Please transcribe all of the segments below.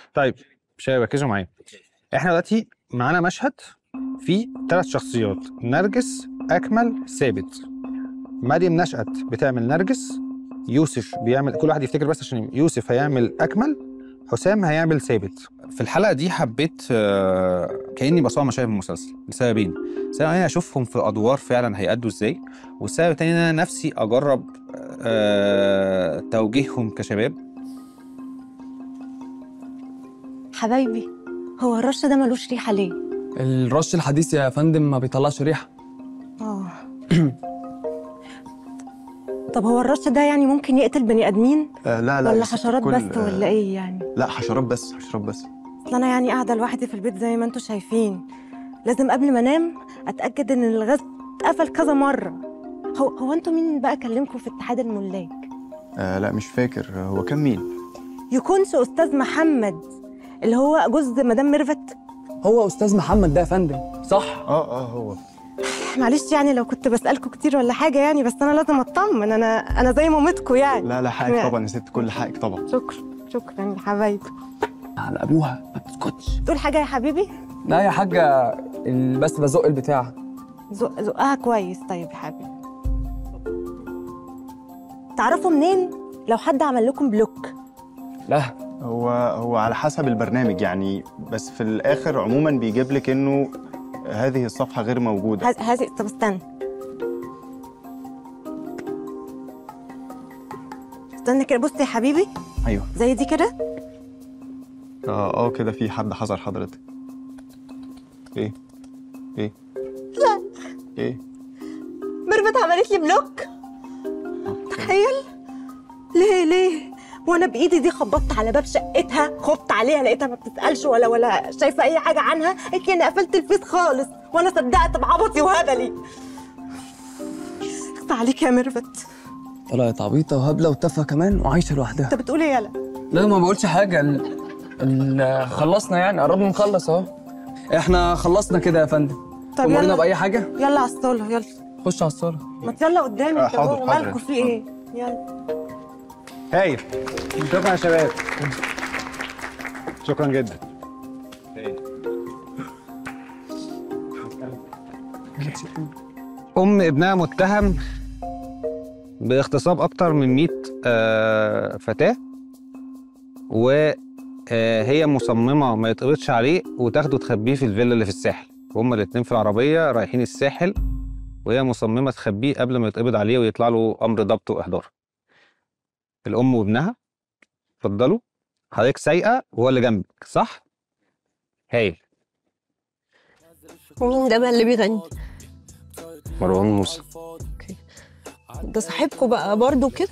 طيب شباب ركزوا معايا احنا دلوقتي معانا مشهد فيه ثلاث شخصيات نرجس اكمل ثابت مريم نشأت بتعمل نرجس يوسف بيعمل كل واحد يفتكر بس عشان يوسف هيعمل اكمل حسام هيعمل ثابت في الحلقه دي حبيت آه، كاني بصور مشاهد من المسلسل لسببين سبب انا اشوفهم في ادوار فعلا هيأدوا ازاي والسبب التاني ان انا نفسي اجرب آه، توجيههم كشباب حبايبي هو الرش ده ملوش ريحه ليه الرش الحديث يا فندم ما بيطلعش ريحه اه طب هو الرش ده يعني ممكن يقتل بني ادمين آه لا لا ولا يا ست حشرات الكل، بس آه، ولا ايه يعني لا حشرات بس حشرات بس اصل انا يعني قاعده لوحدي في البيت زي ما انتم شايفين لازم قبل ما انام اتاكد ان الغاز اتقفل كذا مره هو هو انتوا مين بقى كلمكم في اتحاد الملاك آه لا مش فاكر آه، هو كان مين يكونش استاذ محمد اللي هو جوز مدام ميرفت هو استاذ محمد ده يا فندم صح اه اه هو معلش يعني لو كنت بسالكم كتير ولا حاجه يعني بس انا لازم اطمن انا انا زي مامتكم يعني لا لا حقك طبعا يا ست كل حقك طبعا شكرا شكرا يا حبايبي على ابوها ما بتسكتش تقول حاجه يا حبيبي لا يا حاجه ال- بس بزق البتاع زق زقها كويس طيب يا حبيبي تعرفوا منين لو حد عمل لكم بلوك لا هو هو على حسب البرنامج يعني بس في الاخر عموما بيجيب لك انه هذه الصفحه غير موجوده هذه هذه طب استنى استنى كده بص يا حبيبي ايوه زي دي كده اه اه كده في حد حذر حضرتك ايه ايه لا ايه ميرفت عملت لي بلوك تخيل ليه ليه وانا بايدي دي خبطت على باب شقتها خبط عليها لقيتها ما بتسالش ولا ولا شايفه اي حاجه عنها قالت لي انا قفلت الفيس خالص وانا صدقت بعبطي وهبلي اخت عليك يا ميرفت طلعت عبيطه وهبله وتافهه كمان وعايشه لوحدها انت بتقول ايه يالا لا ما بقولش حاجه ال... ال... خلصنا يعني قربنا نخلص اهو احنا خلصنا كده يا فندم طب تأمرنا يلا باي حاجه يلا على الصاله يلا خش على الصاله ما يلا قدامي آه، انت حاضر، هو حاضر. مالكوا في ايه يلا هايل شكرا يا شباب شكرا جدا ام ابنها متهم باغتصاب اكتر من 100 آه، فتاه وهي مصممه ما يتقبضش عليه وتاخده تخبيه في الفيلا اللي في الساحل هما الاتنين في العربيه رايحين الساحل وهي مصممه تخبيه قبل ما يتقبض عليه ويطلع له امر ضبط واحضار الام وابنها اتفضلوا حضرتك سايقه وهو اللي جنبك صح هايل مين ده بقى اللي بيغني؟ مروان موسى ده صاحبكم بقى برضه كده؟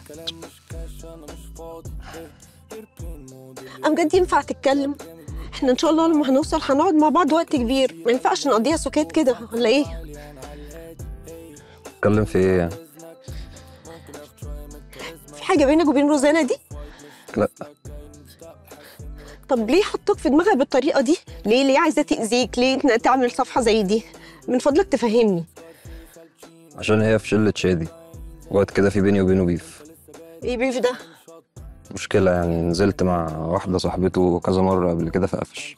أنا بجد ينفع تتكلم؟ احنا ان شاء الله لما هنوصل هنقعد مع بعض وقت كبير ما ينفعش نقضيها سكات كده ولا ايه؟ اتكلم في ايه يعني في حاجة بينك وبين روزانا دي؟ لا طب ليه حطوك في دماغها بالطريقة دي؟ ليه ليه عايزة تأذيك؟ ليه تعمل صفحة زي دي؟ من فضلك تفهمني عشان هي في شلة شادي وقت كده في بيني وبينه بيف ايه بيف ده؟ مشكلة يعني نزلت مع واحدة صاحبته كذا مرة قبل كده فقفش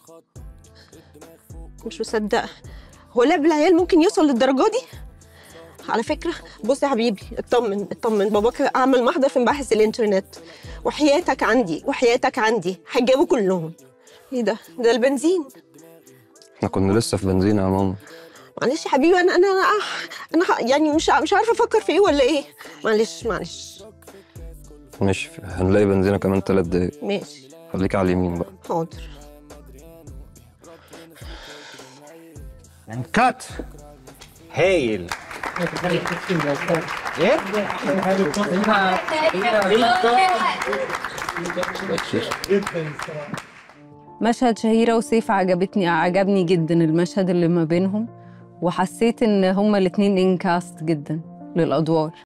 مش مصدقة هو لعب العيال ممكن يوصل للدرجة دي؟ على فكرة بص يا حبيبي اطمن اطمن باباك عمل محضر في مباحث الانترنت وحياتك عندي وحياتك عندي هيجابوا كلهم ايه ده؟ ده البنزين احنا كنا لسه في بنزينة يا ماما معلش يا حبيبي انا انا انا, أنا ح- يعني مش ع- مش عارفة افكر في ايه ولا ايه معلش معلش مش هنلاقي بنزينة كمان تلات دقايق ماشي خليك على اليمين بقى حاضر كات هايل ايه مشهد شهيرة وسيف عجبتني عجبني جدا المشهد اللي ما بينهم وحسيت ان هما الاتنين انكاست جدا للأدوار